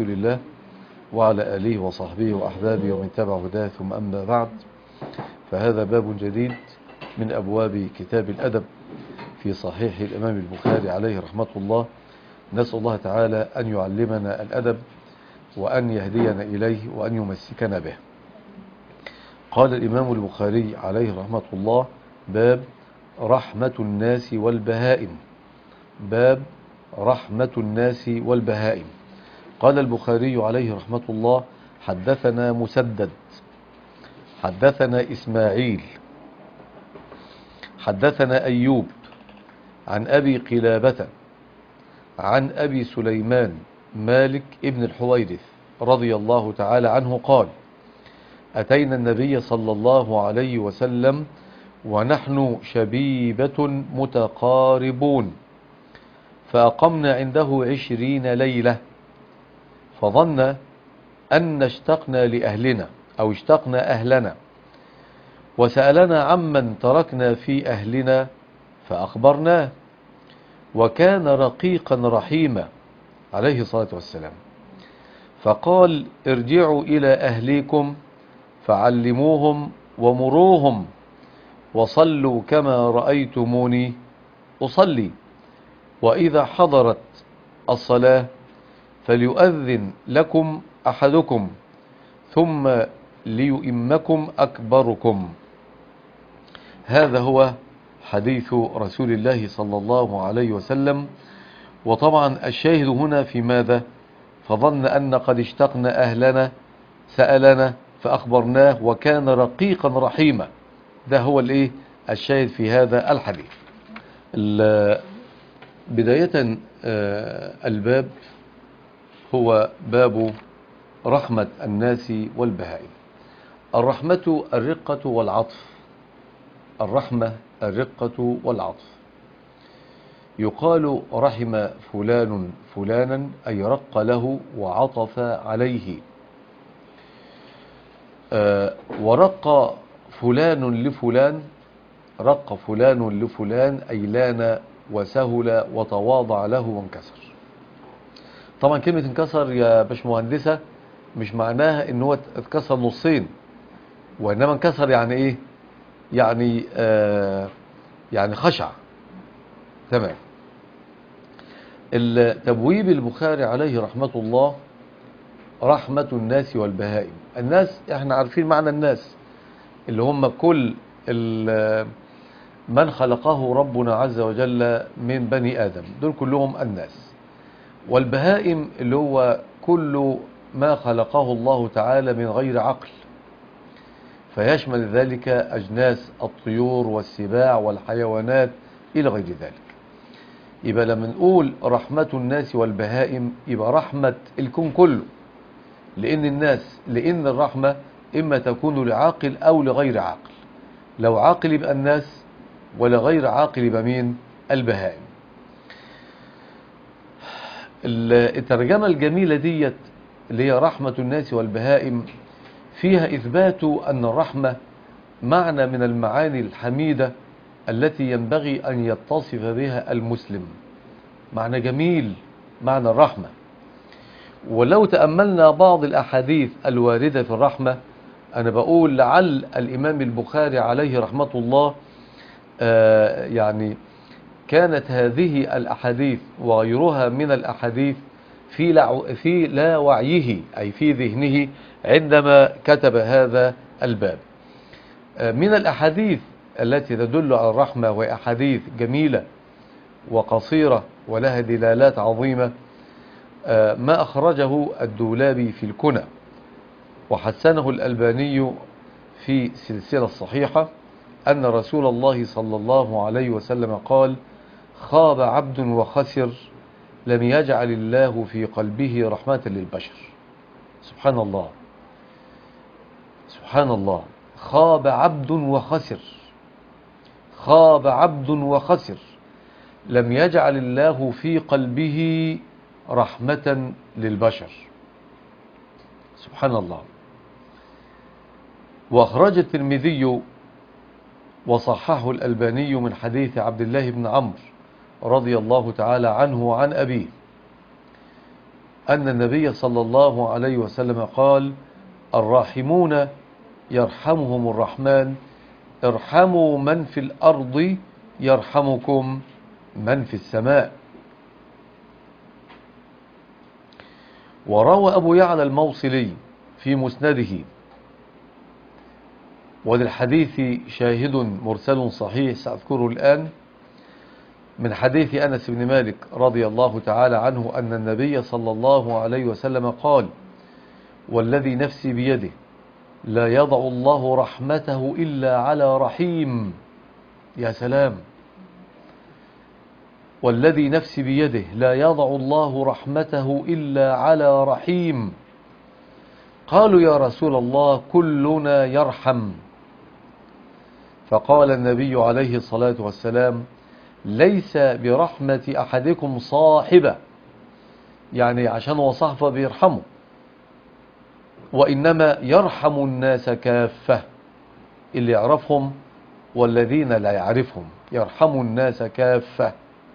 رسول الله وعلى آله وصحبه وأحبابه ومن تبع هداه ثم أما بعد فهذا باب جديد من أبواب كتاب الأدب في صحيح الإمام البخاري عليه رحمة الله نسأل الله تعالى أن يعلمنا الأدب وأن يهدينا إليه وأن يمسكنا به قال الإمام البخاري عليه رحمة الله باب رحمة الناس والبهائم باب رحمة الناس والبهائم قال البخاري عليه رحمة الله حدثنا مسدد حدثنا إسماعيل حدثنا أيوب عن أبي قلابة عن أبي سليمان مالك ابن الحويرث رضي الله تعالى عنه قال أتينا النبي صلى الله عليه وسلم ونحن شبيبة متقاربون فأقمنا عنده عشرين ليلة فظن أن اشتقنا لأهلنا أو اشتقنا أهلنا وسألنا عمن تركنا في أهلنا فأخبرناه وكان رقيقا رحيما عليه الصلاة والسلام فقال ارجعوا إلى أهليكم فعلموهم ومروهم وصلوا كما رأيتموني أصلي وإذا حضرت الصلاة فليؤذن لكم أحدكم ثم ليؤمكم أكبركم هذا هو حديث رسول الله صلى الله عليه وسلم وطبعا الشاهد هنا في ماذا فظن أن قد اشتقنا أهلنا سألنا فأخبرناه وكان رقيقا رحيما ده هو الايه الشاهد في هذا الحديث بداية الباب هو باب رحمة الناس والبهائم الرحمة الرقة والعطف الرحمة الرقة والعطف يقال رحم فلان فلانا أي رق له وعطف عليه ورق فلان لفلان رق فلان لفلان أي لان وسهل وتواضع له وانكسر طبعا كلمة انكسر يا باشمهندسة مش معناها ان هو اتكسر نصين وانما انكسر يعني ايه يعني آه يعني خشع تمام التبويب البخاري عليه رحمة الله رحمة الناس والبهائم الناس احنا عارفين معنى الناس اللي هم كل من خلقه ربنا عز وجل من بني آدم دول كلهم الناس والبهائم اللي هو كل ما خلقه الله تعالى من غير عقل فيشمل ذلك أجناس الطيور والسباع والحيوانات إلى غير ذلك يبقى لما نقول رحمة الناس والبهائم يبقى رحمة الكون كله لأن الناس لأن الرحمة إما تكون لعاقل أو لغير عاقل لو عاقل يبقى الناس ولا غير عاقل يبقى مين البهائم الترجمة الجميلة ديت اللي هي رحمة الناس والبهائم فيها إثبات أن الرحمة معنى من المعاني الحميدة التي ينبغي أن يتصف بها المسلم معنى جميل معنى الرحمة ولو تأملنا بعض الأحاديث الواردة في الرحمة أنا بقول لعل الإمام البخاري عليه رحمة الله آه يعني كانت هذه الأحاديث وغيرها من الأحاديث في لا, في لا وعيه أي في ذهنه عندما كتب هذا الباب آه من الأحاديث التي تدل على الرحمة وهي أحاديث جميلة وقصيرة ولها دلالات عظيمة آه ما أخرجه الدولابي في الكنى وحسنه الألباني في سلسلة الصحيحة أن رسول الله صلى الله عليه وسلم قال خاب عبد وخسر لم يجعل الله في قلبه رحمة للبشر سبحان الله سبحان الله خاب عبد وخسر خاب عبد وخسر لم يجعل الله في قلبه رحمة للبشر سبحان الله وأخرج الترمذي وصححه الألباني من حديث عبد الله بن عمرو رضي الله تعالى عنه وعن أبيه أن النبي صلى الله عليه وسلم قال الراحمون يرحمهم الرحمن ارحموا من في الأرض يرحمكم من في السماء وروى أبو يعلى الموصلي في مسنده وللحديث شاهد مرسل صحيح سأذكره الآن من حديث أنس بن مالك رضي الله تعالى عنه أن النبي صلى الله عليه وسلم قال والذي نفسي بيده لا يضع الله رحمته إلا على رحيم يا سلام والذي نفسي بيده لا يضع الله رحمته إلا على رحيم قالوا يا رسول الله كلنا يرحم فقال النبي عليه الصلاة والسلام ليس برحمة أحدكم صاحبة يعني عشان هو صحفة بيرحمه وإنما يرحم الناس كافة اللي يعرفهم والذين لا يعرفهم يرحم الناس كافة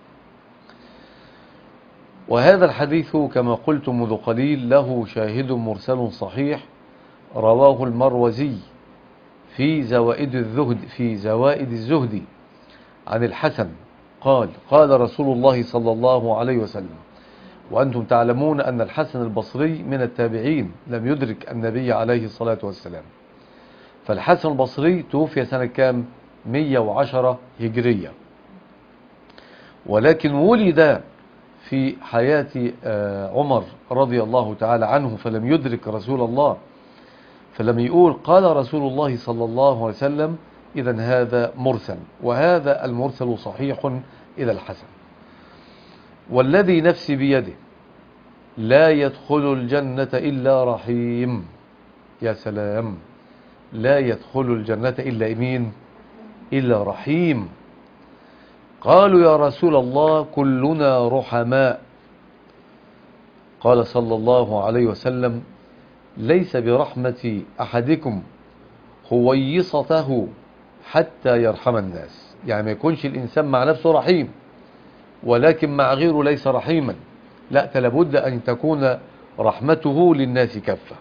وهذا الحديث كما قلت منذ قليل له شاهد مرسل صحيح رواه المروزي في زوائد الزهد في زوائد الزهد عن الحسن قال قال رسول الله صلى الله عليه وسلم وأنتم تعلمون أن الحسن البصري من التابعين لم يدرك النبي عليه الصلاة والسلام فالحسن البصري توفي سنة كام 110 هجرية ولكن ولد في حياة عمر رضي الله تعالى عنه فلم يدرك رسول الله فلم يقول قال رسول الله صلى الله عليه وسلم إذا هذا مرسل وهذا المرسل صحيح إلى الحسن والذي نفسي بيده لا يدخل الجنة إلا رحيم يا سلام لا يدخل الجنة إلا مين إلا رحيم قالوا يا رسول الله كلنا رحماء قال صلى الله عليه وسلم ليس برحمة أحدكم خويصته حتى يرحم الناس يعني ما يكونش الإنسان مع نفسه رحيم ولكن مع غيره ليس رحيما لا لابد أن تكون رحمته للناس كافة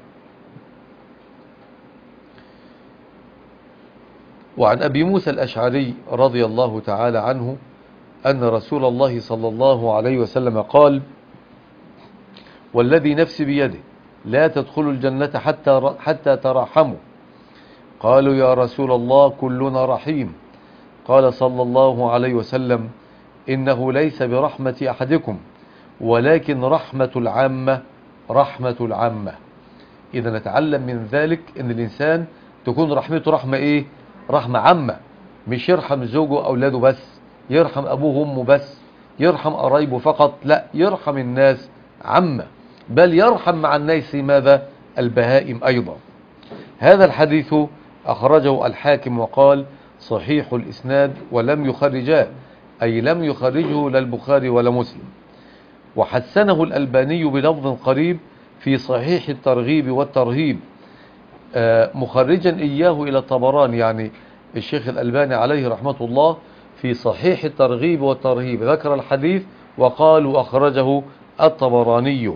وعن أبي موسى الأشعري رضي الله تعالى عنه أن رسول الله صلى الله عليه وسلم قال والذي نفسي بيده لا تدخلوا الجنة حتى, حتى ترحموا قالوا يا رسول الله كلنا رحيم قال صلى الله عليه وسلم إنه ليس برحمة أحدكم ولكن رحمة العامة رحمة العامة إذا نتعلم من ذلك أن الإنسان تكون رحمته رحمة إيه رحمة عامة مش يرحم زوجه وأولاده بس يرحم أبوه وأمه بس يرحم قرايبه فقط لا يرحم الناس عامة بل يرحم مع الناس ماذا البهائم أيضا هذا الحديث أخرجه الحاكم وقال صحيح الإسناد ولم يخرجاه أي لم يخرجه لا البخاري ولا مسلم وحسنه الألباني بلفظ قريب في صحيح الترغيب والترهيب مخرجا إياه إلى الطبراني يعني الشيخ الألباني عليه رحمة الله في صحيح الترغيب والترهيب ذكر الحديث وقال وأخرجه الطبراني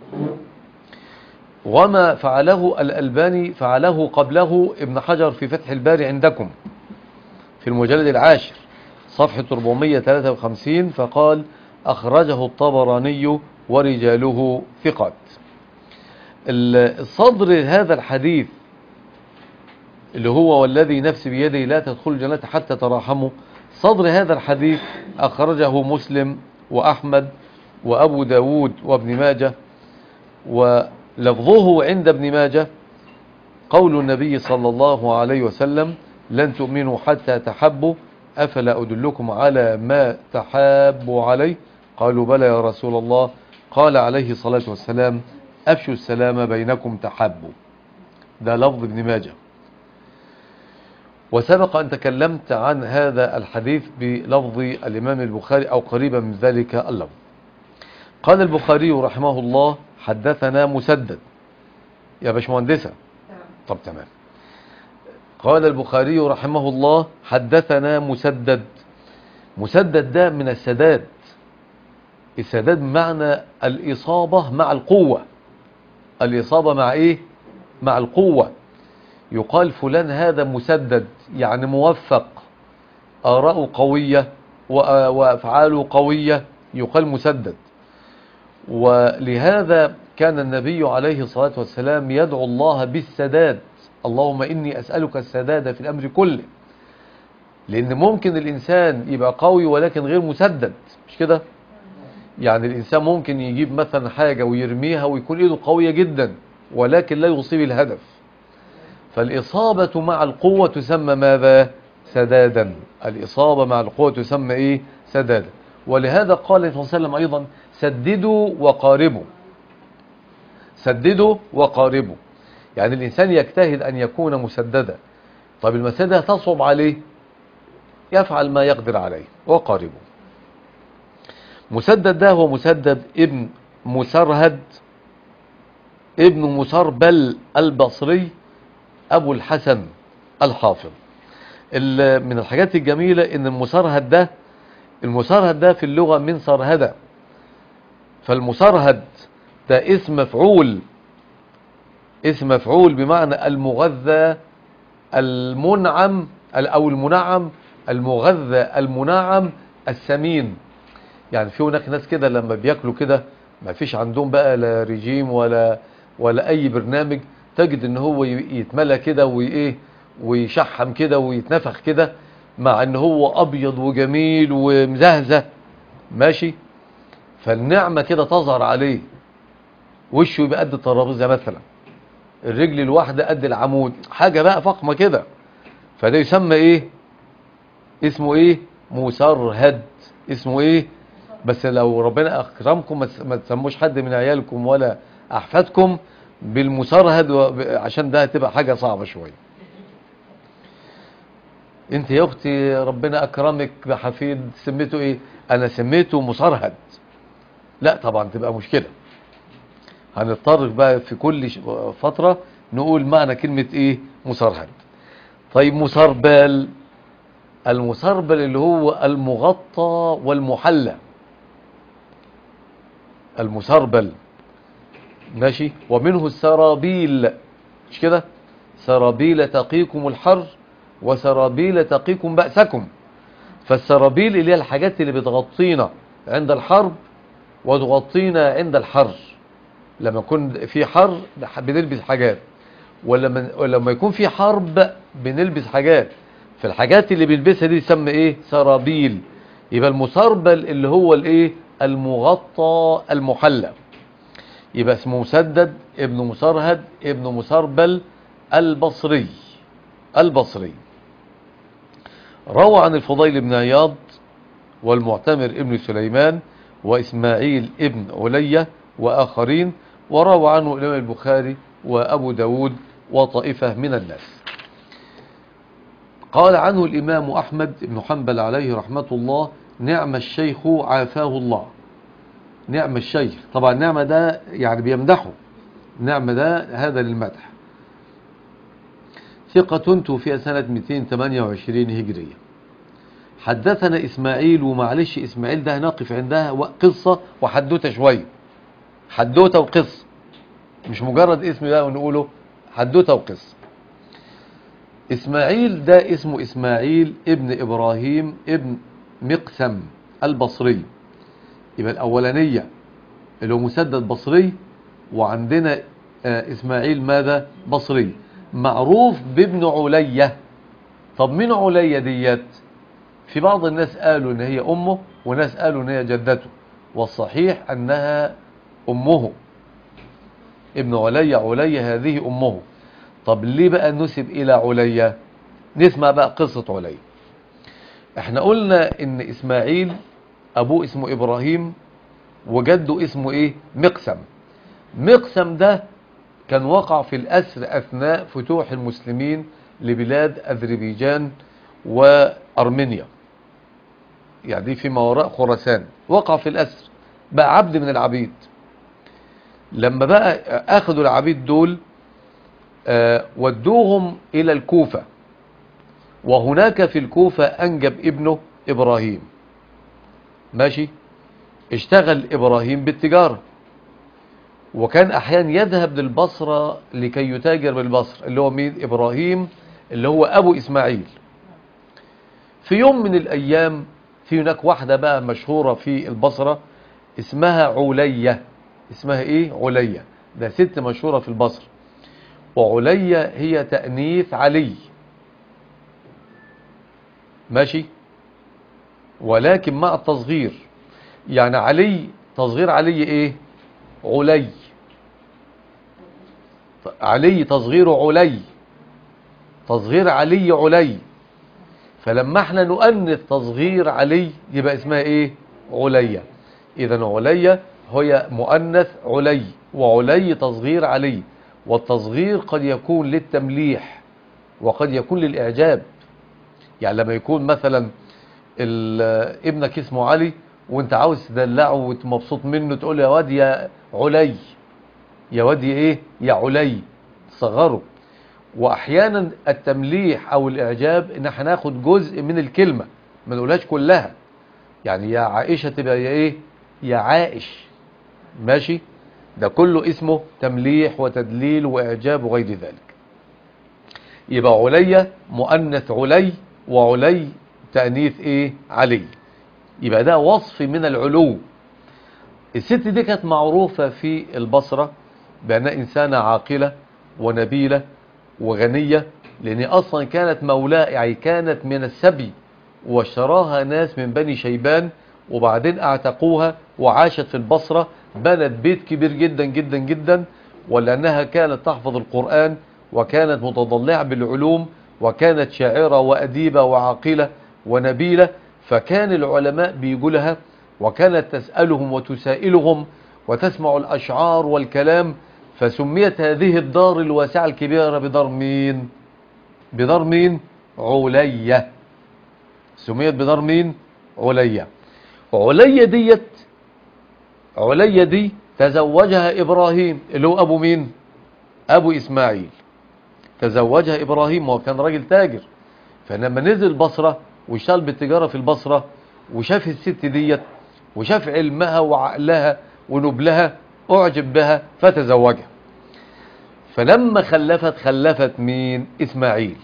وما فعله الألباني فعله قبله ابن حجر في فتح الباري عندكم في المجلد العاشر صفحة 453 فقال أخرجه الطبراني ورجاله ثقات الصدر هذا الحديث اللي هو والذي نفسي بيده لا تدخل الجنة حتى تراحموا صدر هذا الحديث أخرجه مسلم وأحمد وأبو داود وابن ماجه ولفظه عند ابن ماجه قول النبي صلى الله عليه وسلم لن تؤمنوا حتى تحبوا أفلا أدلكم على ما تحابوا عليه قالوا بلى يا رسول الله قال عليه الصلاة والسلام أفشوا السلام بينكم تحابوا ده لفظ ابن ماجه وسبق أن تكلمت عن هذا الحديث بلفظ الإمام البخاري أو قريبا من ذلك اللفظ قال البخاري رحمه الله حدثنا مسدد يا باشمهندسة طب تمام قال البخاري رحمه الله حدثنا مسدد مسدد ده من السداد السداد بمعنى الإصابة مع القوة الإصابة مع إيه مع القوة يقال فلان هذا مسدد يعني موفق آراءه قوية وأفعاله قوية يقال مسدد ولهذا كان النبي عليه الصلاة والسلام يدعو الله بالسداد اللهم إني أسألك السداد في الأمر كله لأن ممكن الإنسان يبقى قوي ولكن غير مسدد مش كده يعني الإنسان ممكن يجيب مثلا حاجة ويرميها ويكون إيده قوية جدا ولكن لا يصيب الهدف فالإصابة مع القوة تسمى ماذا سدادا الإصابة مع القوة تسمى إيه سدادا ولهذا قال صلى الله عليه وسلم أيضا سددوا وقاربوا سددوا وقاربوا يعني الإنسان يجتهد أن يكون مسددا طب المسدة تصعب عليه يفعل ما يقدر عليه وقاربه مسدد ده هو مسدد ابن مسرهد ابن مسربل البصري أبو الحسن الحافظ من الحاجات الجميلة ان المسرهد ده المسرهد ده في اللغة من سرهدة فالمسرهد ده اسم مفعول اسم مفعول بمعنى المغذى المنعم او المنعم المغذى المنعم السمين يعني في هناك ناس كده لما بياكلوا كده ما فيش عندهم بقى لا رجيم ولا ولا اي برنامج تجد ان هو يتملى كده وايه ويشحم كده ويتنفخ كده مع ان هو ابيض وجميل ومزهزه ماشي فالنعمه كده تظهر عليه وشه يبقى قد الترابيزه مثلا الرجل الواحده قد العمود حاجه بقى فخمه كده فده يسمى ايه اسمه ايه مسرهد اسمه ايه بس لو ربنا اكرمكم ما تسموش حد من عيالكم ولا احفادكم بالمسرهد عشان ده هتبقى حاجه صعبه شويه انت يا اختي ربنا اكرمك بحفيد سميته ايه انا سميته مسرهد لا طبعا تبقى مشكله هنضطر بقى في كل فتره نقول معنى كلمه ايه مسرهد طيب مسربل المسربل اللي هو المغطى والمحلى المسربل ماشي ومنه السرابيل مش كده سرابيل تقيكم الحر وسرابيل تقيكم بأسكم فالسرابيل اللي هي الحاجات اللي بتغطينا عند الحرب وتغطينا عند الحر لما يكون في حر بنلبس حاجات ولما ولما يكون في حرب بنلبس حاجات فالحاجات اللي بيلبسها دي تسمى ايه سرابيل يبقى المسربل اللي هو الايه المغطى المحلى يبقى اسمه مسدد ابن مسرهد ابن مسربل البصري البصري روى عن الفضيل بن عياض والمعتمر ابن سليمان وإسماعيل ابن علية وآخرين وروى عنه الإمام البخاري وأبو داود وطائفة من الناس قال عنه الإمام أحمد بن حنبل عليه رحمة الله نعم الشيخ عافاه الله نعم الشيخ طبعا نعمة ده يعني بيمدحه نعمة ده هذا للمدح ثقة توفي سنة 228 هجرية حدثنا إسماعيل ومعلش إسماعيل ده نقف عندها قصة وحدوته شوية حدوته وقصة مش مجرد اسم بقى ونقوله حدوته وقصة إسماعيل ده اسمه إسماعيل ابن إبراهيم ابن مقسم البصري يبقى الأولانية اللي هو مسدد بصري وعندنا إسماعيل ماذا بصري معروف بابن علية طب مين علية ديت في بعض الناس قالوا ان هي امه وناس قالوا ان هي جدته والصحيح انها امه ابن علية علية هذه امه طب ليه بقى نسب الى علية نسمع بقى قصة علية احنا قلنا ان اسماعيل ابوه اسمه ابراهيم وجده اسمه ايه مقسم مقسم ده كان وقع في الأسر أثناء فتوح المسلمين لبلاد أذربيجان وأرمينيا يعني دي فيما وراء خراسان وقع في الأسر بقى عبد من العبيد لما بقى أخذوا العبيد دول آه ودوهم إلى الكوفة وهناك في الكوفة أنجب ابنه إبراهيم ماشي اشتغل إبراهيم بالتجارة وكان أحيانا يذهب للبصرة لكي يتاجر بالبصر اللي هو مين إبراهيم اللي هو أبو إسماعيل في يوم من الأيام في هناك واحدة بقى مشهورة في البصرة اسمها علية اسمها ايه علية ده ست مشهورة في البصر وعلية هي تأنيث علي ماشي ولكن مع التصغير يعني علي تصغير علي ايه علي علي تصغير علي تصغير علي علي فلما احنا نؤنث تصغير علي يبقى اسمها ايه عليا اذا عليا هي مؤنث علي وعلي تصغير علي والتصغير قد يكون للتمليح وقد يكون للإعجاب يعني لما يكون مثلا ابنك اسمه علي وانت عاوز تدلعه وتمبسوط منه تقول يا واد يا علي يا واد ايه يا علي تصغره واحيانا التمليح او الاعجاب ان احنا ناخد جزء من الكلمة ما نقولهاش كلها يعني يا عائشة تبقى يا ايه يا عائش ماشي ده كله اسمه تمليح وتدليل واعجاب وغير ذلك يبقى علي مؤنث علي وعلي تأنيث ايه علي يبقى ده وصف من العلو الست دي كانت معروفة في البصرة بأنها إنسانة عاقلة ونبيلة وغنية لأن أصلا كانت مولاة يعني كانت من السبي واشتراها ناس من بني شيبان وبعدين اعتقوها وعاشت في البصرة بنت بيت كبير جدا جدا جدا ولأنها كانت تحفظ القرآن وكانت متضلعة بالعلوم وكانت شاعرة وأديبة وعاقلة ونبيلة فكان العلماء بيقولها وكانت تسألهم وتسائلهم وتسمع الأشعار والكلام فسميت هذه الدار الواسعة الكبيرة بدار مين بدار مين علية سميت بدار مين علية علية ديت علية دي تزوجها إبراهيم اللي هو أبو مين أبو إسماعيل تزوجها إبراهيم وهو كان راجل تاجر فلما نزل البصرة واشتغل بالتجارة في البصرة وشاف الست ديت وشاف علمها وعقلها ونبلها أعجب بها فتزوجها فلما خلفت خلفت مين إسماعيل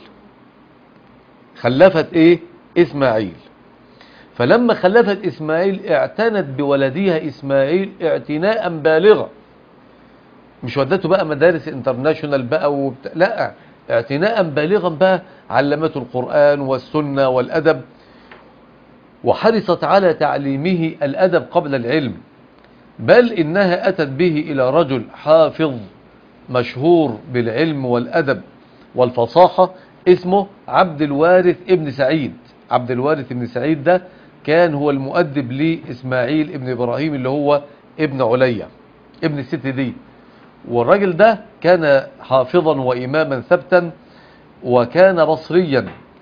خلفت إيه إسماعيل فلما خلفت إسماعيل اعتنت بولدها إسماعيل اعتناء بالغا مش ودته بقى مدارس انترناشونال بقى وبت... لا اعتناء بالغا بقى علمته القرآن والسنة والأدب وحرصت على تعليمه الأدب قبل العلم بل إنها أتت به إلى رجل حافظ مشهور بالعلم والأدب والفصاحة اسمه عبد الوارث ابن سعيد عبد الوارث ابن سعيد ده كان هو المؤدب لإسماعيل ابن إبراهيم اللي هو ابن عليا ابن الست دي والراجل ده كان حافظا وإماما ثبتا وكان بصريا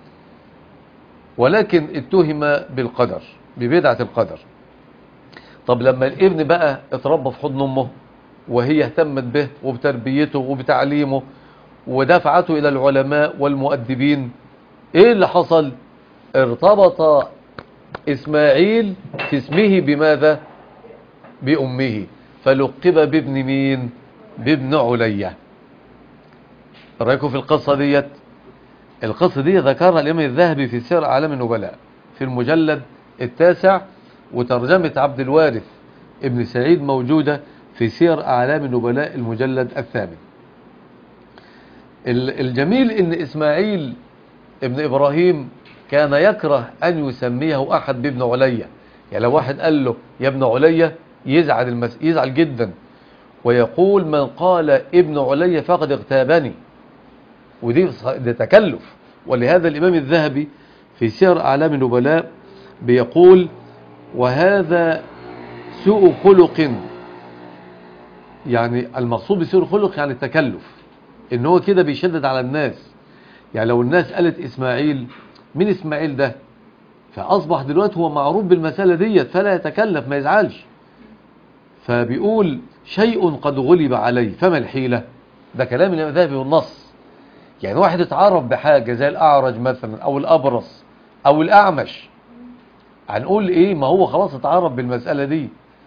ولكن اتهم بالقدر ببدعة القدر طب لما الابن بقى اتربى في حضن امه وهي اهتمت به وبتربيته وبتعليمه ودفعته الى العلماء والمؤدبين ايه اللي حصل ارتبط اسماعيل في اسمه بماذا بامه فلقب بابن مين بابن عليا رايكم في القصة ديت القصة دي ذكرها الإمام الذهبي في سير أعلام النبلاء في المجلد التاسع وترجمة عبد الوارث ابن سعيد موجودة في سير أعلام النبلاء المجلد الثامن الجميل ان إسماعيل ابن إبراهيم كان يكره أن يسميه أحد بابن عليا يعني لو واحد قال له يا ابن عليا يزعل, المس... يزعل جدا ويقول من قال ابن عليا فقد اغتابني ودي ده تكلف ولهذا الإمام الذهبي في سير أعلام النبلاء بيقول وهذا سوء خلق يعني المقصود بسوء الخلق يعني التكلف ان هو كده بيشدد على الناس يعني لو الناس قالت اسماعيل مين اسماعيل ده فاصبح دلوقتي هو معروف بالمسألة ديت فلا يتكلف ما يزعلش فبيقول شيء قد غلب عليه فما الحيلة ده كلام الإمام الذهبي والنص يعني واحد اتعرف بحاجة زي الأعرج مثلا أو الأبرص أو الأعمش هنقول إيه ما هو خلاص اتعرف بالمسألة دي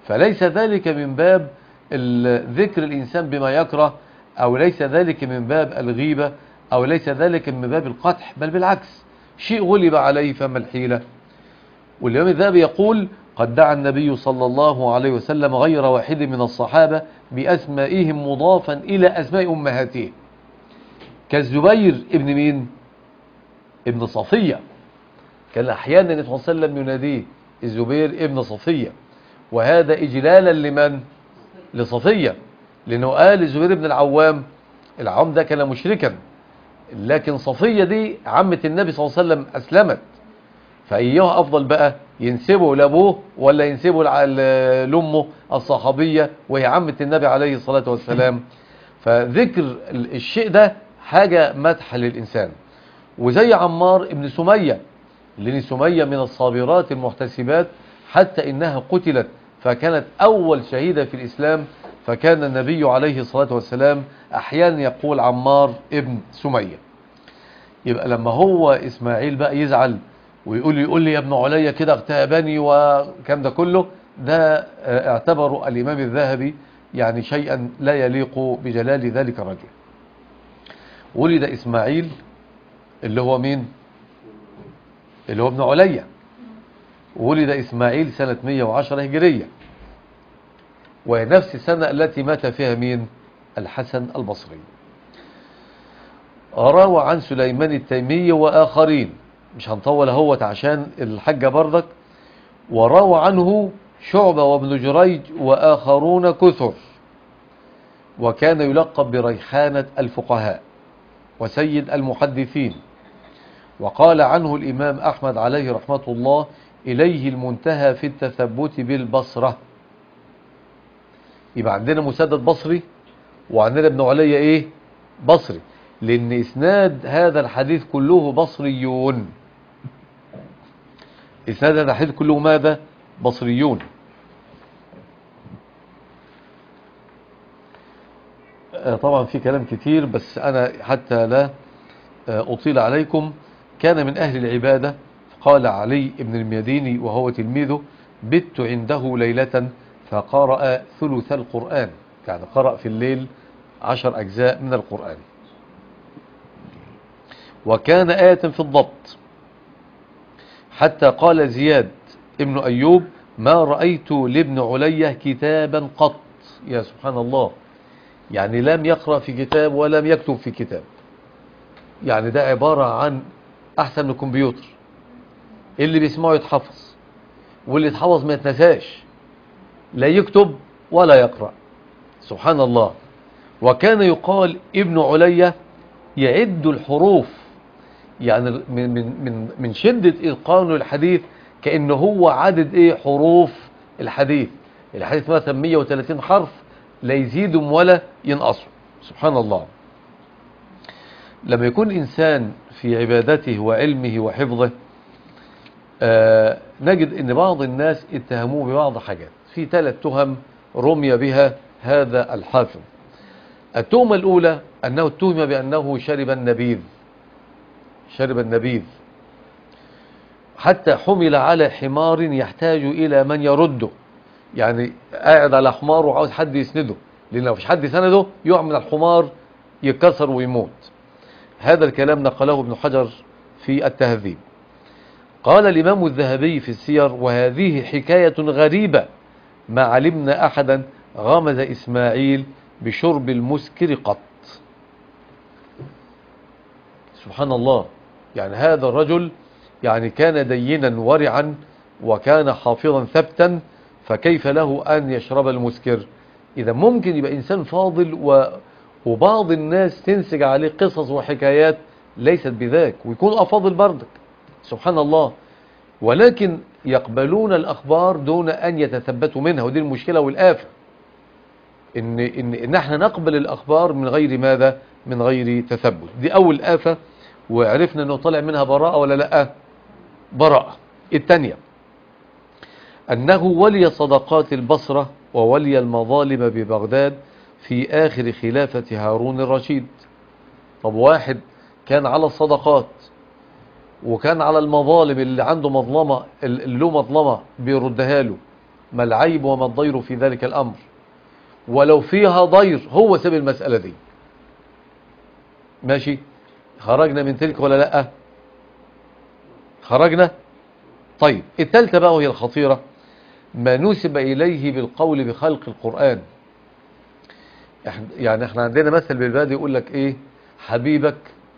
فليس ذلك من باب ال- ذكر الإنسان بما يكره أو ليس ذلك من باب الغيبة أو ليس ذلك من باب القدح بل بالعكس شيء غلب عليه فما الحيلة والإمام الذهبي يقول قد دعا النبي صلى الله عليه وسلم غير واحد من الصحابة بأسمائهم مضافا إلى أسماء أمهاتهم كالزبير ابن مين ابن صفية كان أحيانا النبي صلى الله عليه وسلم يناديه الزبير ابن صفية وهذا إجلالا لمن لصفية لأنه قال الزبير بن العوام العوام ده كان مشركا لكن صفية دي عمة النبي صلى الله عليه وسلم أسلمت فأيها أفضل بقى ينسبه لأبوه ولا ينسبه لع- ل- لأمه الصحابية وهي عمة النبي عليه الصلاة والسلام فذكر ال- الشيء ده حاجة مدح للإنسان وزي عمار ابن سمية لأن سمية من الصابرات المحتسبات حتى إنها قتلت فكانت أول شهيدة في الإسلام فكان النبي عليه الصلاة والسلام أحيانا يقول عمار ابن سمية يبقى لما هو إسماعيل بقى يزعل ويقول لي يقول لي يا ابن عليا كده اغتابني وكم ده كله ده آه، اعتبره الإمام الذهبي يعني شيئا لا يليق بجلال ذلك الرجل ولد إسماعيل اللي هو مين اللي هو ابن عليا ولد إسماعيل سنة 110 هجرية ونفس السنة التي مات فيها مين الحسن البصري روى عن سليمان التيمي وآخرين مش هنطول اهوت عشان الحجة برضك وروى عنه شعبة وابن جريج وآخرون كثر وكان يلقب بريحانة الفقهاء وسيد المحدثين وقال عنه الإمام أحمد عليه رحمة الله إليه المنتهى في التثبت بالبصرة يبقى عندنا مسدد بصري وعندنا ابن عليا إيه بصري لأن إسناد هذا الحديث كله بصريون إسناد هذا الحديث كله ماذا بصريون آه، طبعا في كلام كتير بس أنا حتى لا آه، أطيل عليكم كان من أهل العبادة قال علي بن الميديني وهو تلميذه بت عنده ليلة فقرأ ثلث القرآن يعني قرأ في الليل عشر أجزاء من القرآن وكان آية في الضبط حتى قال زياد ابن أيوب ما رأيت لابن علية كتابا قط يا سبحان الله يعني لم يقرأ في كتاب ولم يكتب في كتاب يعني ده عبارة عن أحسن من الكمبيوتر اللي بيسمعه يتحفظ واللي يتحفظ ما يتنساش لا يكتب ولا يقرأ سبحان الله وكان يقال ابن علية يعد الحروف يعني من من من من شدة إتقانه الحديث كأنه هو عدد إيه حروف الحديث الحديث مثلا 130 حرف لا يزيدهم ولا ينقصوا سبحان الله لما يكون إنسان في عبادته وعلمه وحفظه آه نجد أن بعض الناس اتهموه ببعض حاجات في ثلاث تهم رمي بها هذا الحافظ التهمة الأولى أنه اتهم بأنه شرب النبيذ شرب النبيذ حتى حمل على حمار يحتاج إلى من يرده يعني قاعد على حمار وعاوز حد يسنده لأن لو فيش حد سنده يقع من الحمار يتكسر ويموت هذا الكلام نقله ابن حجر في التهذيب قال الإمام الذهبي في السير وهذه حكاية غريبة ما علمنا أحدا غمز إسماعيل بشرب المسكر قط سبحان الله يعني هذا الرجل يعني كان دينا ورعا وكان حافظا ثبتا فكيف له أن يشرب المسكر إذا ممكن يبقى إنسان فاضل و وبعض الناس تنسج عليه قصص وحكايات ليست بذاك ويكون أفاضل بردك سبحان الله ولكن يقبلون الأخبار دون أن يتثبتوا منها ودي المشكلة والآفة إن, إن, إن احنا نقبل الأخبار من غير ماذا من غير تثبت دي أول آفة وعرفنا أنه طلع منها براءة ولا لا براءة الثانية أنه ولي صدقات البصرة وولي المظالم ببغداد في آخر خلافة هارون الرشيد طب واحد كان على الصدقات وكان على المظالم اللي عنده مظلمة اللي له مظلمة بيردها له ما العيب وما الضير في ذلك الأمر ولو فيها ضير هو سبب المسألة دي ماشي خرجنا من تلك ولا لا خرجنا طيب التالتة بقى وهي الخطيرة ما نسب إليه بالقول بخلق القرآن يعني احنا عندنا مثل بالبادي يقول لك ايه حبيبك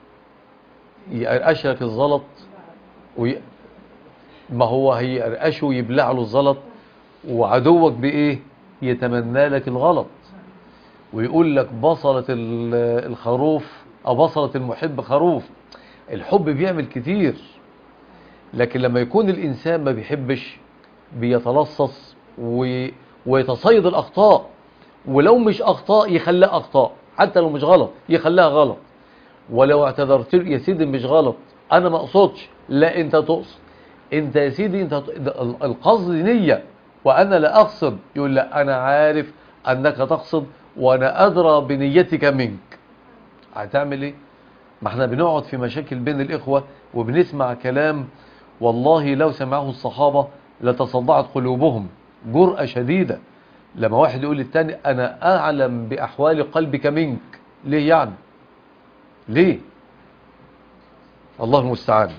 يقرقش لك الزلط وي... ما هو هيقرقشه ويبلع له الزلط وعدوك بايه يتمنى لك الغلط ويقول لك بصلة الخروف او بصلة المحب خروف الحب بيعمل كتير لكن لما يكون الانسان ما بيحبش بيتلصص و... ويتصيد الاخطاء ولو مش اخطاء يخليها اخطاء حتى لو مش غلط يخليها غلط ولو اعتذرت يا سيدي مش غلط انا ما اقصدش لا انت تقصد انت يا سيدي انت القصد نية وانا لا اقصد يقول لا انا عارف انك تقصد وانا ادرى بنيتك منك هتعمل ايه ما احنا بنقعد في مشاكل بين الاخوة وبنسمع كلام والله لو سمعه الصحابة لتصدعت قلوبهم جرأة شديدة لما واحد يقول للتاني انا اعلم باحوال قلبك منك ليه يعني ليه الله المستعان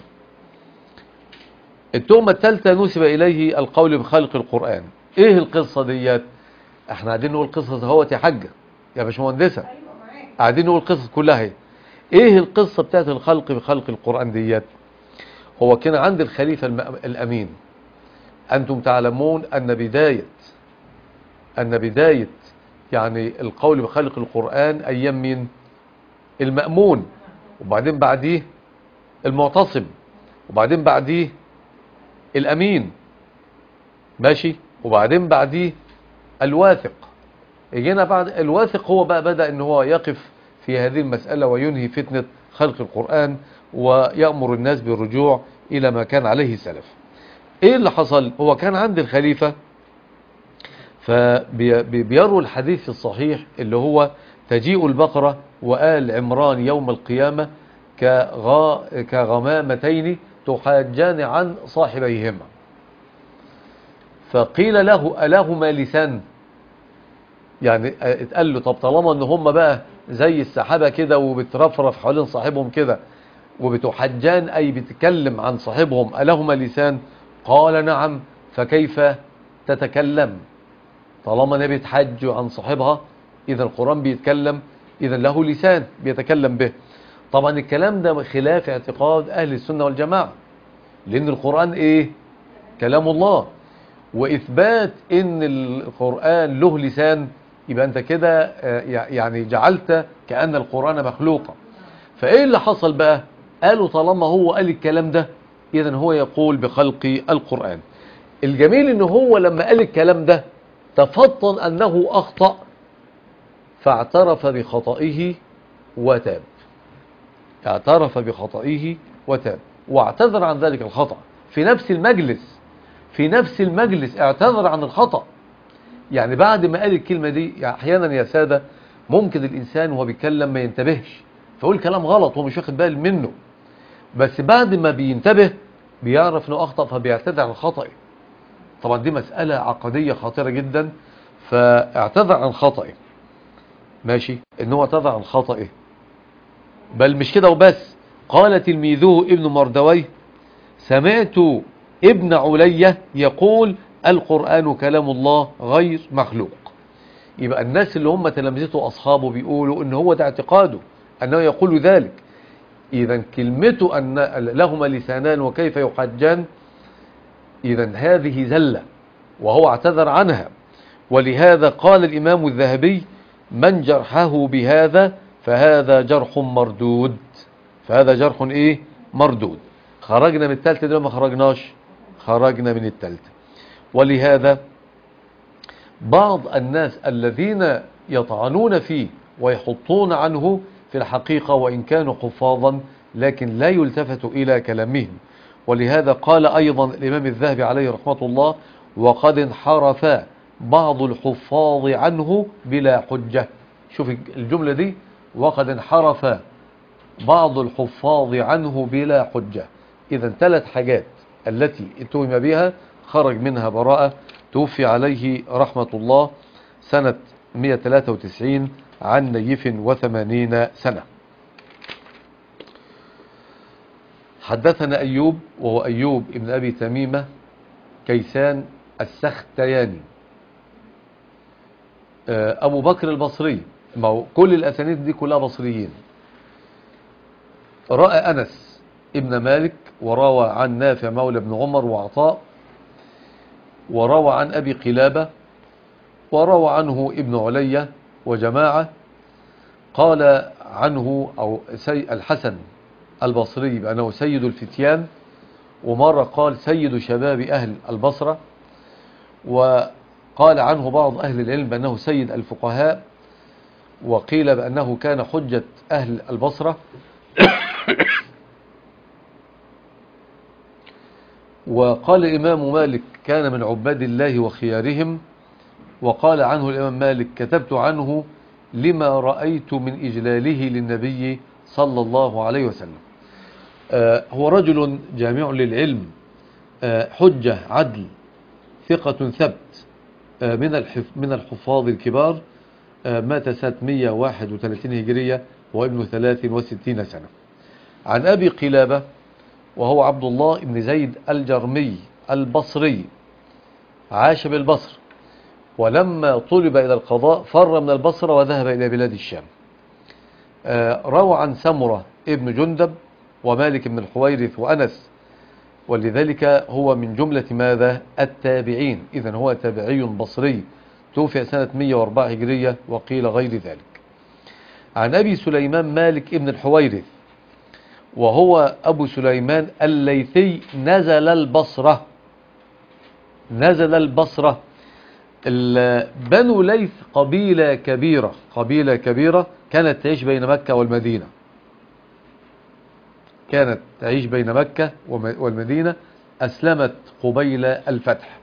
التهمة الثالثة نسب إليه القول بخلق القرآن إيه القصة ديت احنا قاعدين نقول قصة اهوت يا حاجة يا باشمهندسة قاعدين نقول قصة كلها هي ايه القصة بتاعت الخلق بخلق القرآن ديت هو كان عند الخليفة الأمين أنتم تعلمون أن بداية أن بداية يعني القول بخلق القرآن أيام مين المأمون وبعدين بعديه المعتصم وبعدين بعديه الأمين ماشي وبعدين بعديه الواثق يجينا بعد الواثق هو بقى بدأ ان هو يقف في هذه المسألة وينهي فتنة خلق القرآن ويأمر الناس بالرجوع إلى ما كان عليه السلف ايه اللي حصل هو كان عند الخليفة فبيروا الحديث الصحيح اللي هو تجيء البقرة وآل عمران يوم القيامة كغا كغمامتين تحاجان عن صاحبيهما فقيل له ألهما لسان يعني اتقال له طب طالما ان هم بقى زي السحابة كده وبترفرف حوالين صاحبهم كده وبتحجان أي بتكلم عن صاحبهم ألهما لسان قال نعم فكيف تتكلم طالما نبي تحج عن صاحبها إذا القرآن بيتكلم إذا له لسان بيتكلم به طبعا الكلام ده خلاف اعتقاد أهل السنة والجماعة لأن القرآن إيه كلام الله وإثبات إن القرآن له لسان يبقى أنت كده يعني جعلت كأن القرآن مخلوقا فإيه اللي حصل بقى قالوا طالما هو قال الكلام ده إذا هو يقول بخلق القرآن الجميل إن هو لما قال الكلام ده تفطن أنه أخطأ فاعترف بخطئه وتاب اعترف بخطئه وتاب واعتذر عن ذلك الخطأ في نفس المجلس في نفس المجلس اعتذر عن الخطأ يعني بعد ما قال الكلمة دي يعني احيانا يا سادة ممكن الإنسان وهو بيتكلم ما ينتبهش فيقول كلام غلط ومش واخد بال منه بس بعد ما بينتبه بيعرف انه اخطأ فبيعتذر عن خطئه طبعا دي مسألة عقدية خطيرة جدا فاعتذر عن خطئه ماشي ان هو اعتذر عن خطئه بل مش كده وبس قال تلميذه ابن مردويه سمعت ابن علية يقول القرآن كلام الله غير مخلوق يبقى الناس اللي هم تلامذته أصحابه بيقولوا ان هو ده اعتقاده أنه يقول ذلك إذا كلمته أن لهما لسانان وكيف يحجان إذا هذه زلة وهو اعتذر عنها ولهذا قال الإمام الذهبي من جرحه بهذا فهذا جرح مردود فهذا جرح إيه مردود خرجنا من التالتة دي ما خرجناش خرجنا من التالتة ولهذا بعض الناس الذين يطعنون فيه ويحطون عنه في الحقيقة وإن كانوا حفاظا لكن لا يلتفت إلى كلامهم ولهذا قال أيضا الإمام الذهبي عليه رحمة الله وقد انحرف بعض الحفاظ عنه بلا حجة شوف الجملة دي وقد انحرف بعض الحفاظ عنه بلا حجة إذا ثلاث حاجات التي اتهم بها خرج منها براءة توفي عليه رحمة الله سنة 193 عن نيف وثمانين سنة حدثنا أيوب وهو أيوب ابن أبي تميمة كيسان السختياني آه، أبو بكر البصري ما هو كل الأسانيد دي كلها بصريين رأى أنس ابن مالك وروى عن نافع مولى بن عمر وعطاء وروى عن أبي قلابة وروى عنه ابن علية وجماعة قال عنه أو سي الحسن البصري بأنه سيد الفتيان ومرة قال سيد شباب أهل البصرة وقال عنه بعض أهل العلم بأنه سيد الفقهاء وقيل بأنه كان حجة أهل البصرة وقال الإمام مالك كان من عباد الله وخيارهم وقال عنه الإمام مالك كتبت عنه لما رأيت من إجلاله للنبي صلى الله عليه وسلم آه، هو رجل جامع للعلم آه، حجة عدل ثقة ثبت آه، من الحف من الحفاظ الكبار مات سنة 131 هجرية وابن 63 سنة عن أبي قلابة وهو عبد الله بن زيد الجرمي البصري عاش بالبصر ولما طلب إلى القضاء فر من البصرة وذهب إلى بلاد الشام روى عن سمرة ابن جندب ومالك بن الحويرث وأنس ولذلك هو من جملة ماذا التابعين إذا هو تابعي بصري توفي سنة 104 هجرية وقيل غير ذلك عن أبي سليمان مالك ابن الحويرث وهو أبو سليمان الليثي نزل البصرة نزل البصرة بنو ليث قبيلة كبيرة قبيلة كبيرة كانت تعيش بين مكة والمدينة كانت تعيش بين مكة والمدينة أسلمت قبيل الفتح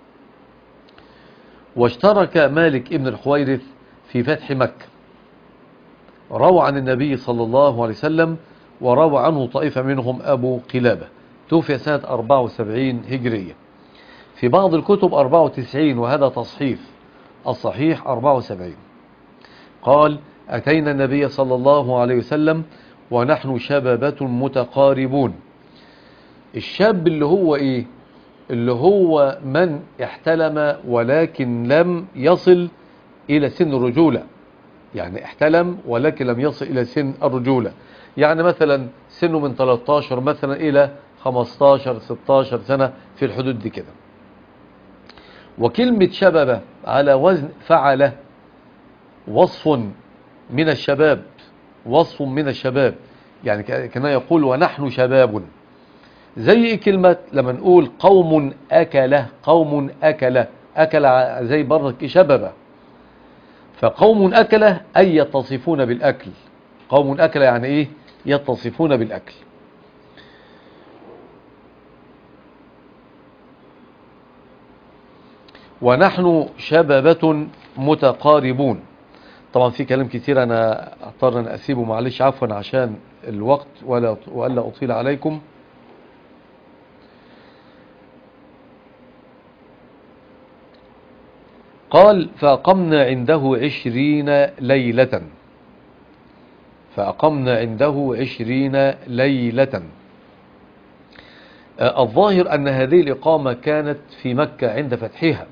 واشترك مالك ابن الحويرث في فتح مكة روى عن النبي صلى الله عليه وسلم وروى عنه طائفة منهم أبو قلابة توفي سنة 74 هجرية في بعض الكتب 94 وهذا تصحيف الصحيح 74 قال أتينا النبي صلى الله عليه وسلم ونحن شبابة متقاربون الشاب اللي هو ايه اللي هو من احتلم ولكن لم يصل الى سن الرجولة يعني احتلم ولكن لم يصل الى سن الرجولة يعني مثلا سنه من 13 مثلا الى 15 16 سنة في الحدود دي كده وكلمة شبابة على وزن فعل وصف من الشباب وصف من الشباب يعني كان يقول ونحن شباب زي كلمة لما نقول قوم أكله قوم أكله أكل زي برك شببة فقوم أكله أي يتصفون بالأكل قوم أكله يعني إيه يتصفون بالأكل ونحن شبابة متقاربون طبعا في كلام كتير أنا أضطر أن أسيبه معلش عفوا عشان الوقت ولا وألا أطيل عليكم قال فأقمنا عنده عشرين ليلة فأقمنا عنده عشرين ليلة آه، الظاهر أن هذه الإقامة كانت في مكة عند فتحها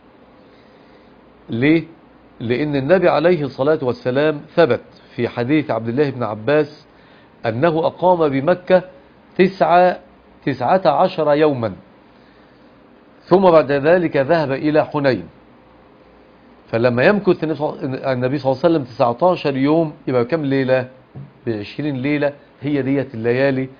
ليه؟ لأن النبي عليه الصلاة والسلام ثبت في حديث عبد الله بن عباس أنه أقام بمكة تسعة, تسعة عشر يوما ثم بعد ذلك ذهب إلى حنين فلما يمكث النبي صلى الله عليه وسلم 19 يوم يبقى كم ليلة بعشرين ليلة هي ديت الليالي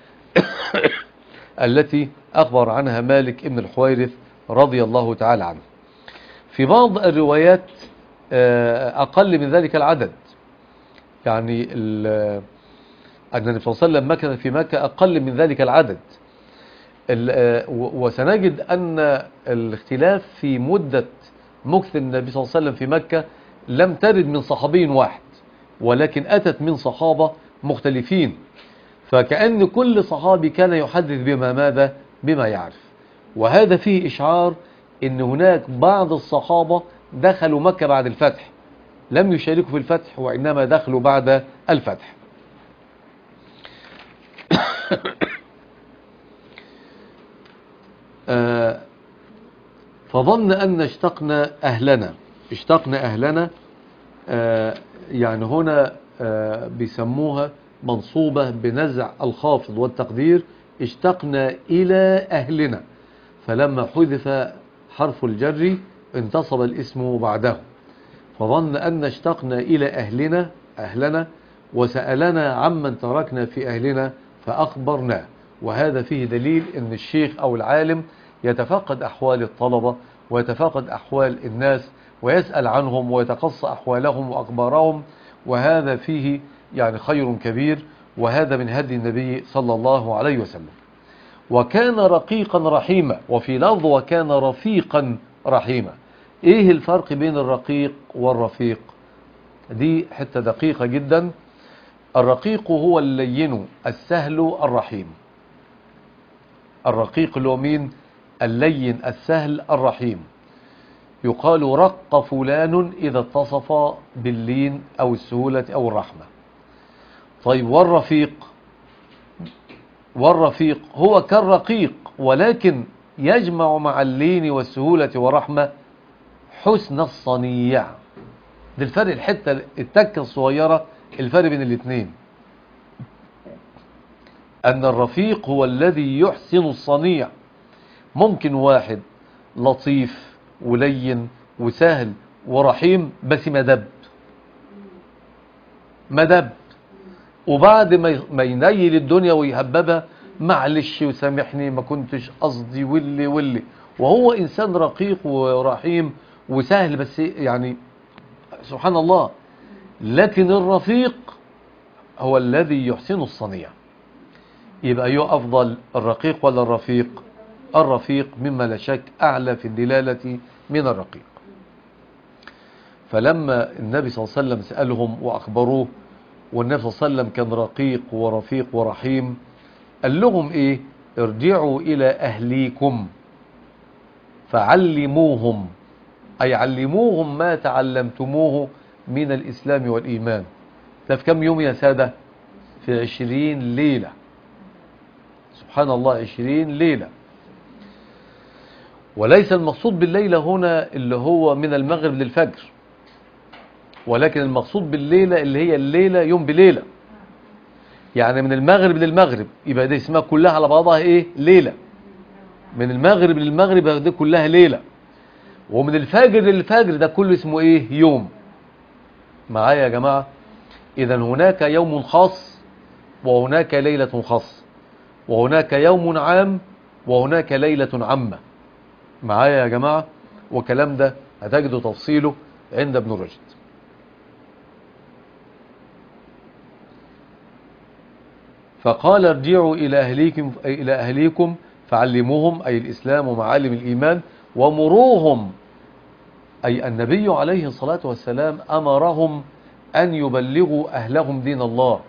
التي أخبر عنها مالك ابن الحويرث رضي الله تعالى عنه في بعض الروايات آه، أقل من ذلك العدد يعني أن النبي صلى الله عليه وسلم مكث في مكة أقل من ذلك العدد آه، وسنجد أن الاختلاف في مدة مكث النبي صلى الله عليه وسلم في مكة لم ترد من صحابي واحد ولكن أتت من صحابة مختلفين فكأن كل صحابي كان يحدث بما ماذا بما يعرف وهذا فيه إشعار ان هناك بعض الصحابة دخلوا مكة بعد الفتح لم يشاركوا في الفتح وإنما دخلوا بعد الفتح آه، فظن أن اشتقنا أهلنا اشتقنا أهلنا آه، يعني هنا آه، بيسموها منصوبة بنزع الخافض والتقدير اشتقنا إلى أهلنا فلما حذف حرف الجر انتصب الاسم بعده فظن أن اشتقنا إلى أهلنا أهلنا وسألنا عمن تركنا في أهلنا فأخبرناه وهذا فيه دليل أن الشيخ أو العالم يتفقد أحوال الطلبة ويتفقد أحوال الناس ويسأل عنهم ويتقص أحوالهم وأخبارهم وهذا فيه يعني خير كبير وهذا من هدي النبي صلى الله عليه وسلم وكان رقيقا رحيما وفي لفظ وكان رفيقا رحيما ايه الفرق بين الرقيق والرفيق دي حتة دقيقة جدا الرقيق هو اللين السهل الرحيم الرقيق اللي هو مين اللين السهل الرحيم يقال رق فلان إذا اتصف باللين أو السهولة أو الرحمة طيب والرفيق والرفيق هو كالرقيق ولكن يجمع مع اللين والسهولة والرحمة حسن الصنيع ده الفرق الحتة التكة الصغيرة الفرق بين الاثنين أن الرفيق هو الذي يحسن الصنيع ممكن واحد لطيف ولين وسهل ورحيم بس مدب مدب وبعد ما ينيل الدنيا ويهببها معلش وسامحني ما كنتش قصدي واللي واللي وهو إنسان رقيق ورحيم وسهل بس يعني سبحان الله لكن الرفيق هو الذي يحسن الصنيع يبقى أيه أفضل الرقيق ولا الرفيق الرفيق مما لا شك أعلى في الدلالة من الرقيق فلما النبي صلى الله عليه وسلم سألهم وأخبروه والنبي صلى الله عليه وسلم كان رقيق ورفيق ورحيم قال لهم إيه ارجعوا إلى أهليكم فعلموهم أي علموهم ما تعلمتموه من الإسلام والإيمان ده في كم يوم يا سادة في عشرين ليلة سبحان الله عشرين ليلة وليس المقصود بالليلة هنا اللي هو من المغرب للفجر ولكن المقصود بالليلة اللي هي الليلة يوم بليلة يعني من المغرب للمغرب يبقى دي اسمها كلها على بعضها ايه ليلة من المغرب للمغرب دي كلها ليلة ومن الفجر للفجر ده كله اسمه ايه يوم معايا يا جماعة اذا هناك يوم خاص وهناك ليلة خاص وهناك يوم عام وهناك ليلة عامة معايا يا جماعة وكلام ده هتجدوا تفصيله عند ابن رشد فقال ارجعوا إلى أهليكم, إلى أهليكم فعلموهم أي الإسلام ومعالم الإيمان ومروهم أي النبي عليه الصلاة والسلام أمرهم أن يبلغوا أهلهم دين الله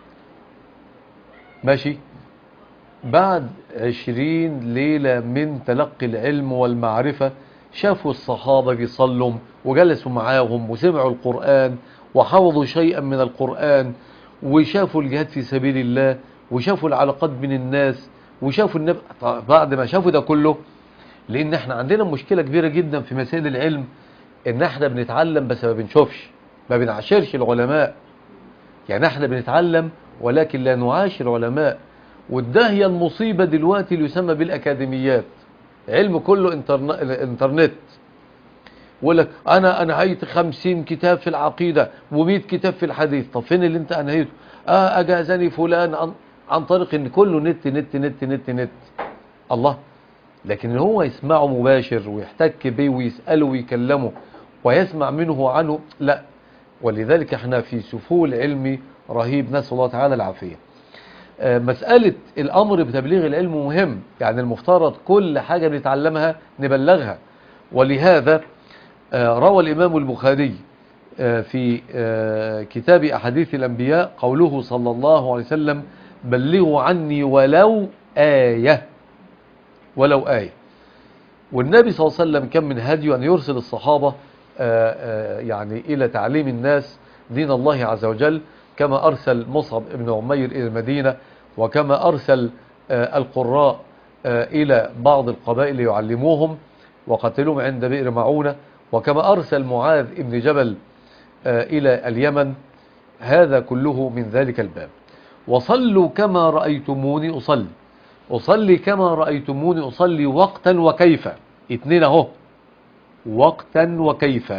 ماشي بعد عشرين ليلة من تلقي العلم والمعرفة شافوا الصحابة بيصلوا وجلسوا معاهم وسمعوا القرآن وحفظوا شيئا من القرآن وشافوا الجهاد في سبيل الله وشافوا العلاقات بين الناس وشافوا النبي بعد ما شافوا ده كله لان احنا عندنا مشكلة كبيرة جدا في مسائل العلم ان احنا بنتعلم بس ما بنشوفش ما بنعاشرش العلماء يعني احنا بنتعلم ولكن لا نعاشر علماء وده هي المصيبة دلوقتي اللي يسمى بالأكاديميات علم كله انترنت يقول لك انا انهيت خمسين كتاب في العقيدة ومئة كتاب في الحديث طب فين اللي انت انهيته اه اجازني فلان عن, عن طريق ان كله نت نت نت نت نت الله لكن ان هو يسمعه مباشر ويحتك به ويسأله ويكلمه ويسمع منه عنه لا ولذلك احنا في سفول علمي رهيب نسأل الله تعالى العافية آه مسألة الأمر بتبليغ العلم مهم يعني المفترض كل حاجة نتعلمها نبلغها ولهذا آه روى الإمام البخاري آه في كتاب أحاديث الأنبياء قوله صلى الله عليه وسلم بلغوا عني ولو آية ولو آية والنبي صلى الله عليه وسلم كان من هديه أن يرسل الصحابة آه، آه، يعني إلى تعليم الناس دين الله عز وجل كما أرسل مصعب بن عمير إلى المدينة وكما أرسل آه، القراء آه، إلى بعض القبائل يعلموهم وقتلوهم عند بئر معونة وكما أرسل معاذ بن جبل آه، إلى اليمن هذا كله من ذلك الباب وصلوا كما رأيتموني أصلي أصلي كما رأيتموني أصلي وقتا وكيف اتنين اهو وقتا وكيف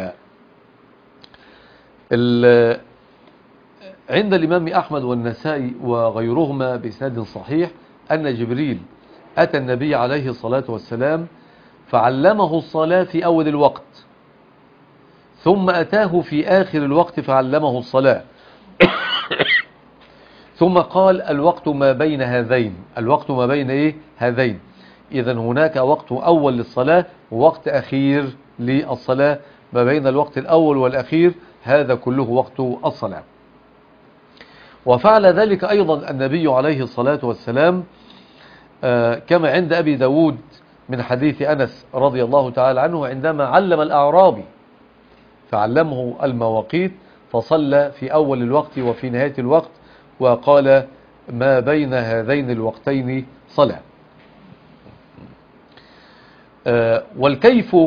ال- عند الإمام أحمد والنسائي وغيرهما بإسناد صحيح أن جبريل أتى النبي عليه الصلاة والسلام فعلمه الصلاة في أول الوقت ثم أتاه في آخر الوقت فعلمه الصلاة ثم قال الوقت ما بين هذين الوقت ما بين إيه هذين إذا هناك وقت أول للصلاة ووقت أخير للصلاة ما بين الوقت الأول والأخير هذا كله وقت الصلاة وفعل ذلك أيضا النبي عليه الصلاة والسلام آه، كما عند أبي داود من حديث أنس رضي الله تعالى عنه عندما علم الأعرابي فعلمه المواقيت فصلى في أول الوقت وفي نهاية الوقت وقال ما بين هذين الوقتين صلاة آه، والكيف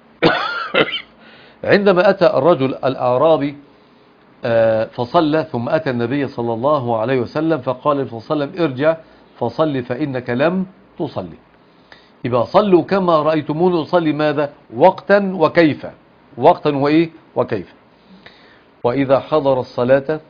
عندما أتى الرجل الأعرابي آه، فصلى ثم أتى النبي صلى الله عليه وسلم فقال صلى الله عليه وسلم ارجع فصل فإنك لم تصلي يبقى صلوا كما رأيتموني أصلي ماذا وقتا وكيف وقتا وإيه وكيف وإذا حضر الصلاة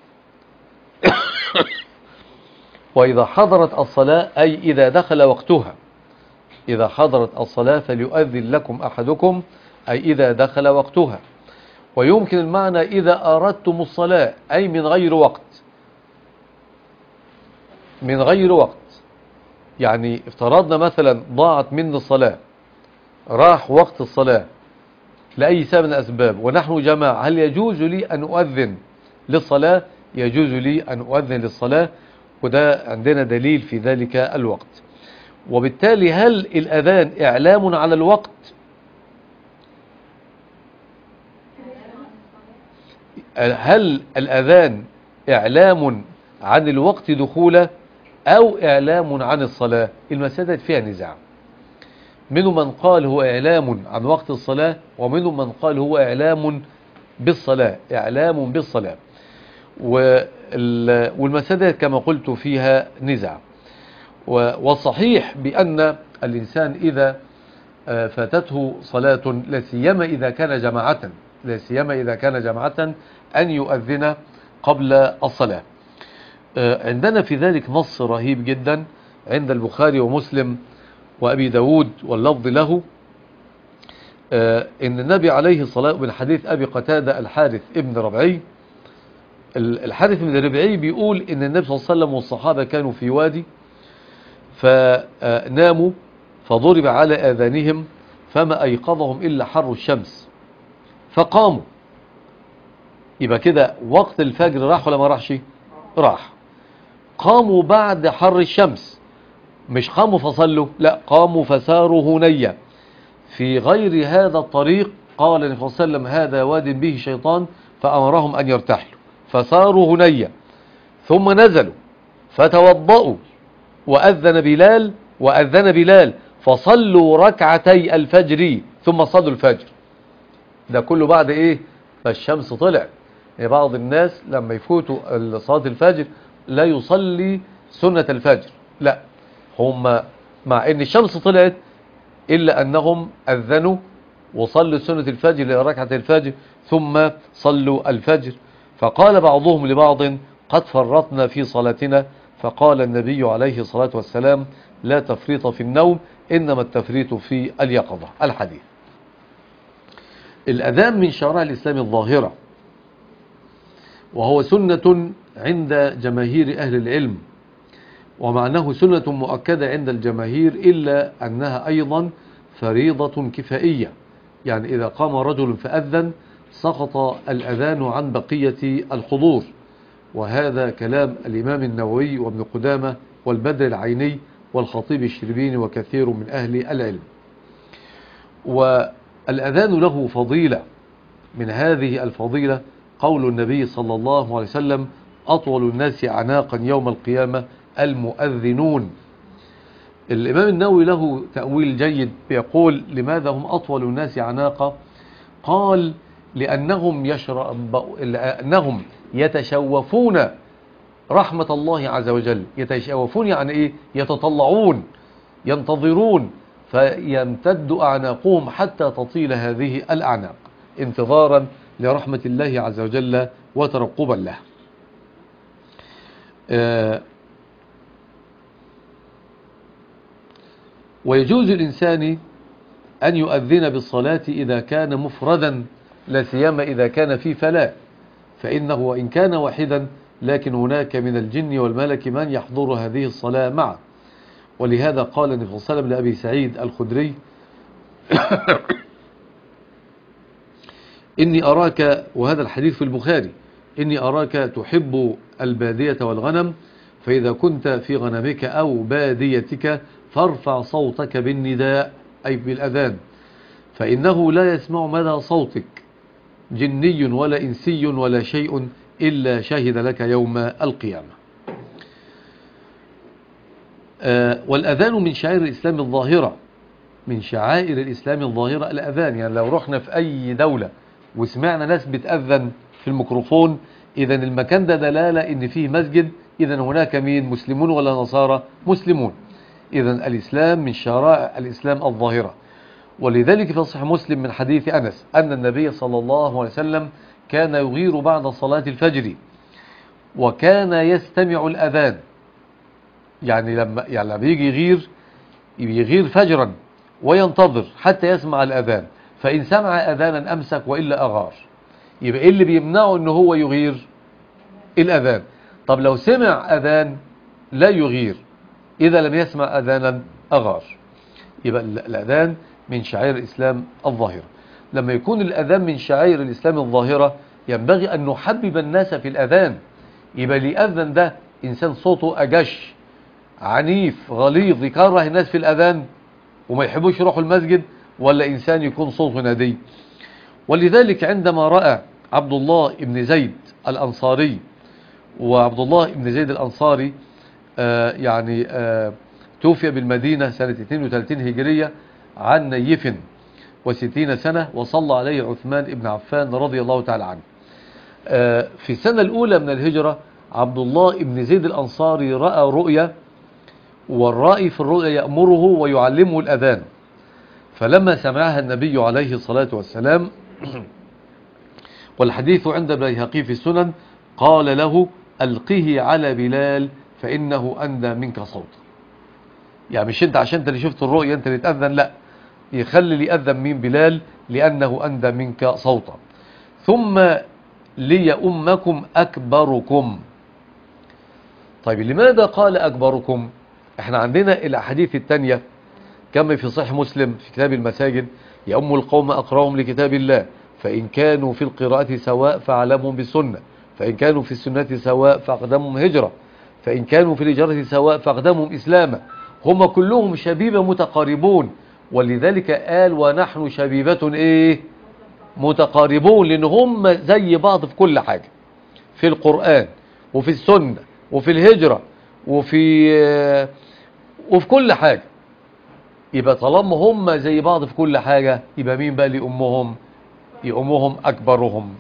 وإذا حضرت الصلاة أي إذا دخل وقتها إذا حضرت الصلاة فليؤذن لكم أحدكم أي إذا دخل وقتها ويمكن المعنى إذا أردتم الصلاة أي من غير وقت من غير وقت يعني افترضنا مثلا ضاعت مني الصلاة راح وقت الصلاة لأي سبب من الأسباب ونحن جماعة هل يجوز لي أن أؤذن للصلاة يجوز لي أن أؤذن للصلاة وده عندنا دليل في ذلك الوقت وبالتالي هل الأذان إعلام على الوقت هل الأذان إعلام عن الوقت دخوله أو إعلام عن الصلاة المسألة فيها نزاع منهم من قال هو إعلام عن وقت الصلاة ومنهم من قال هو إعلام بالصلاة إعلام بالصلاة وال- والمسألة كما قلت فيها نزاع و- والصحيح بأن الإنسان إذا آه، فاتته صلاة لا سيما إذا كان جماعة لا سيما إذا كان جماعة أن يؤذن قبل الصلاة آه، عندنا في ذلك نص رهيب جدا عند البخاري ومسلم وأبي داود واللفظ له آه، إن النبي عليه الصلاة من حديث أبي قتادة الحارث ابن ربعي ال- الحارث بن ربعي بيقول إن النبي صلى الله عليه وسلم والصحابة كانوا في وادي فناموا فضرب على آذانهم فما أيقظهم إلا حر الشمس فقاموا يبقى كده وقت الفجر راح ولا ما راحش راح قاموا بعد حر الشمس مش قاموا فصلوا لا قاموا فساروا هنيا في غير هذا الطريق قال النبي صلى الله عليه وسلم هذا واد به شيطان فأمرهم أن يرتحلوا فساروا هنيا ثم نزلوا فتوضأوا وأذن بلال وأذن بلال فصلوا ركعتي الفجر ثم صلوا الفجر ده كله بعد ايه فالشمس طلع يعني بعض الناس لما يفوتوا صلاة الفجر لا يصلي سنة الفجر لا هم مع ان الشمس طلعت الا انهم اذنوا وصلوا سنة الفجر لركعة الفجر ثم صلوا الفجر فقال بعضهم لبعض قد فرطنا في صلاتنا فقال النبي عليه الصلاة والسلام لا تفريط في النوم إنما التفريط في اليقظة الحديث الأذان من شرائع الإسلام الظاهرة وهو سنة عند جماهير أهل العلم ومعناه سنة مؤكدة عند الجماهير إلا أنها أيضا فريضة كفائية يعني إذا قام رجل فأذن سقط الأذان عن بقية الحضور وهذا كلام الإمام النووي وابن قدامة والبدر العيني والخطيب الشربيني وكثير من أهل العلم والأذان له فضيلة من هذه الفضيلة قول النبي صلى الله عليه وسلم أطول الناس أعناقا يوم القيامة المؤذنون الإمام النووي له تأويل جيد بيقول لماذا هم أطول الناس أعناقا قال لأنهم, يشرب لأنهم يتشوفون رحمة الله عز وجل يتشوفون يعني إيه يتطلعون ينتظرون فيمتد أعناقهم حتى تطيل هذه الأعناق انتظارا لرحمة الله عز وجل وترقبا له آه ويجوز الإنسان أن يؤذن بالصلاة إذا كان مفردا لا سيما إذا كان في فلاة فإنه وإن كان واحدا لكن هناك من الجن والملك من يحضر هذه الصلاة معه ولهذا قال النبي صلى الله عليه وسلم لأبي سعيد الخدري إني أراك وهذا الحديث في البخاري إني أراك تحب البادية والغنم فإذا كنت في غنمك أو باديتك فارفع صوتك بالنداء أي بالأذان فإنه لا يسمع مدى صوتك جني ولا إنسي ولا شيء إلا شهد لك يوم القيامة آه والأذان من شعائر الإسلام الظاهرة من شعائر الإسلام الظاهرة الأذان يعني لو رحنا في أي دولة وسمعنا ناس بتأذن في الميكروفون إذا المكان ده دلالة إن فيه مسجد إذا هناك مين مسلمون ولا نصارى مسلمون إذا الإسلام من شرائع الإسلام الظاهرة ولذلك في صحيح مسلم من حديث أنس أن النبي صلى الله عليه وسلم كان يغير بعد صلاة الفجر وكان يستمع الأذان يعني لما يعني لما يجي يغير يغير فجرا وينتظر حتى يسمع الأذان فإن سمع أذانا أمسك وإلا أغار يبقى إيه اللي بيمنعه أنه هو يغير الأذان طب لو سمع أذان لا يغير إذا لم يسمع أذانا أغار يبقى الأذان من شعائر الإسلام الظاهرة لما يكون الأذان من شعائر الإسلام الظاهرة ينبغي أن نحبب الناس في الأذان يبقى اللي يأذن ده إنسان صوته أجش عنيف غليظ يكره الناس في الأذان وما يحبوش يروحوا المسجد ولا إنسان يكون صوته نادي ولذلك عندما رأى عبد الله بن زيد الأنصاري وعبد الله بن زيد الأنصاري آه يعني آه توفي بالمدينة سنة 32 هجرية عن نيف وستين سنة وصلى عليه عثمان بن عفان رضي الله تعالى عنه آه في السنة الأولى من الهجرة عبد الله بن زيد الأنصاري رأى رؤيا والرائي في الرؤيا يأمره ويعلمه الأذان فلما سمعها النبي عليه الصلاة والسلام والحديث عند بيهقي في السنن قال له ألقه على بلال فإنه أندى منك صوتا يعني مش انت عشان انت اللي شفت الرؤيا انت اللي تأذن لا يخلي لي أذن مين بلال لأنه أندى منك صوتا ثم لي أمكم أكبركم طيب لماذا قال أكبركم احنا عندنا الأحاديث التانية كما في صحيح مسلم في كتاب المساجد يأم القوم أقراهم لكتاب الله فإن كانوا في القراءة سواء فعلمهم بالسنة فإن كانوا في السنة سواء فأقدمهم هجرة فإن كانوا في الهجرة سواء فأقدمهم إسلاما هم كلهم شبيبة متقاربون ولذلك قال ونحن شبيبة إيه متقاربون لأن هم زي بعض في كل حاجة في القرآن وفي السنة وفي الهجرة وفي وفي كل حاجة يبقى طالما هم زي بعض في كل حاجة يبقى مين بقى لي أمهم أمهم أكبرهم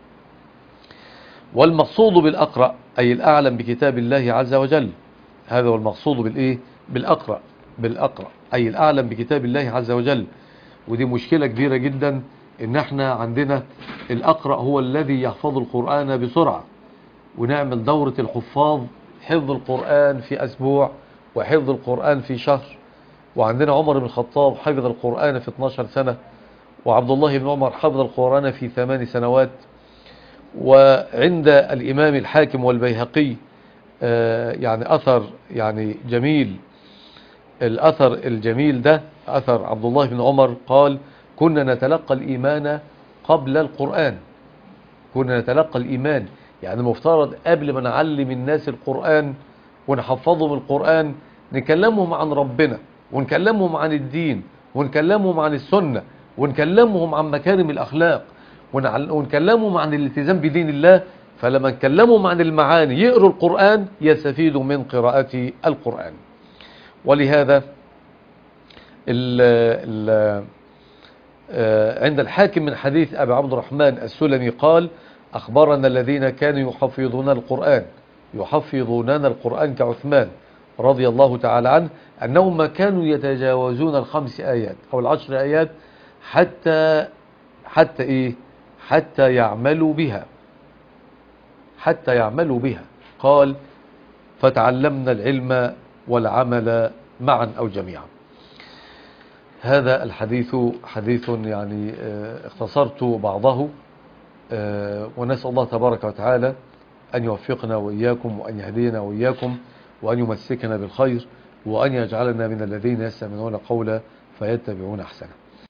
والمقصود بالأقرأ أي الأعلم بكتاب الله عز وجل هذا هو المقصود بالإيه بالأقرأ بالأقرأ أي الأعلم بكتاب الله عز وجل ودي مشكلة كبيرة جدا إن احنا عندنا الأقرأ هو الذي يحفظ القرآن بسرعة ونعمل دورة الحفاظ حفظ القرآن في أسبوع وحفظ القرآن في شهر وعندنا عمر بن الخطاب حفظ القرآن في 12 سنة وعبد الله بن عمر حفظ القرآن في ثمان سنوات وعند الإمام الحاكم والبيهقي يعني أثر يعني جميل الأثر الجميل ده أثر عبد الله بن عمر قال كنا نتلقى الإيمان قبل القرآن كنا نتلقى الإيمان يعني المفترض قبل ما نعلم الناس القرآن ونحفظهم القرآن نكلمهم عن ربنا ونكلمهم عن الدين ونكلمهم عن السنة ونكلمهم عن مكارم الأخلاق ونعل- ونكلمهم عن الالتزام بدين الله فلما نكلمهم عن المعاني يقروا القرآن يستفيدوا من قراءة القرآن ولهذا ال ال آه، عند الحاكم من حديث أبي عبد الرحمن السلمي قال أخبرنا الذين كانوا يحفظون القرآن يحفظوننا القرآن كعثمان رضي الله تعالى عنه أنهم ما كانوا يتجاوزون الخمس آيات أو العشر آيات حتى حتى إيه حتى يعملوا بها حتى يعملوا بها قال فتعلمنا العلم والعمل معا أو جميعا هذا الحديث حديث يعني آه، اختصرت بعضه آه، ونسأل الله تبارك وتعالى أن يوفقنا وإياكم وأن يهدينا وإياكم وأن يمسكنا بالخير وأن يجعلنا من الذين يستمعون قولا فيتبعون أحسنه